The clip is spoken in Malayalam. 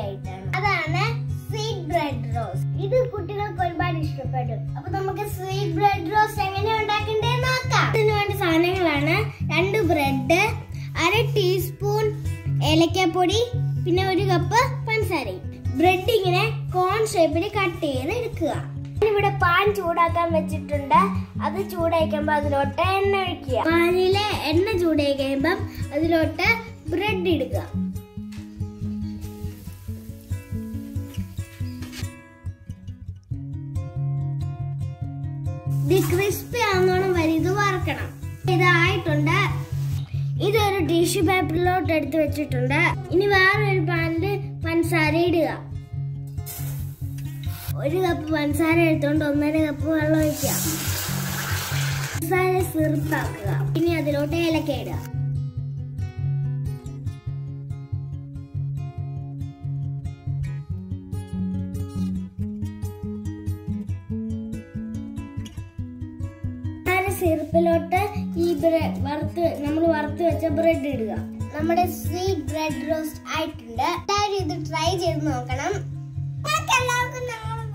ആയിട്ടാണ് അതാണ് സ്വീറ്റ് ബ്രെഡ് റോസ്റ്റ് ഇത് കുട്ടികൾക്ക് ഒരുപാട് ഇഷ്ടപ്പെടും അപ്പൊ നമുക്ക് സ്വീറ്റ് ബ്രെഡ് റോസ്റ്റ് എങ്ങനെ ഉണ്ടാക്കണ്ടേ നോക്കാം ഇതിന് വേണ്ട സാധനങ്ങളാണ് രണ്ട് ബ്രെഡ് അര ടീസ്പൂൺ ഏലക്കാപ്പൊടി പിന്നെ ഒരു കപ്പ് പഞ്ചസാരയും ബ്രെഡ് ഇങ്ങനെ കോൺ ഷേപ്പിൽ കട്ട് ചെയ്ത് എടുക്കുക ഇവിടെ പാൻ ചൂടാക്കാൻ വെച്ചിട്ടുണ്ട് അത് ചൂടാക്കുമ്പോൾ അതിലോട്ട് എണ്ണ ഒഴിക്കുക പാനിലെ എണ്ണ ചൂടായി കഴിയുമ്പം അതിലോട്ട് ബ്രെഡ് ഇടുക ഇത് ക്രിസ്പി ആവുന്നോണം വരെ ഇത് വറക്കണം ഇതായിട്ടുണ്ട് ഇതൊരു ടിഷ്യൂ പേപ്പറിലോട്ട് എടുത്ത് വെച്ചിട്ടുണ്ട് ഇനി വേറൊരു പാനിൽ പഞ്ചസാര ഇടുക ഒരു കപ്പ് പഞ്ചസാര എടുത്തോണ്ട് ഒന്നര കപ്പ് വെള്ളം ഒഴിക്കുക പഞ്ചസാര സിറുപ്പാക്കുക ഇനി അതിലോട്ട് ഏലക്ക ഇടുക പഞ്ചസാര സിറപ്പിലോട്ട് ഈ ബ്രെഡ് വറുത്ത് നമ്മൾ വറുത്ത് വെച്ച ബ്രെഡ് ഇടുക നമ്മുടെ സ്വീറ്റ് ബ്രെഡ് റോസ്റ്റ് ആയിട്ടുണ്ട് എല്ലാവരും ഇത് ട്രൈ ചെയ്ത് നോക്കണം നിങ്ങൾക്ക് എല്ലാവർക്കും ഞങ്ങളുടെ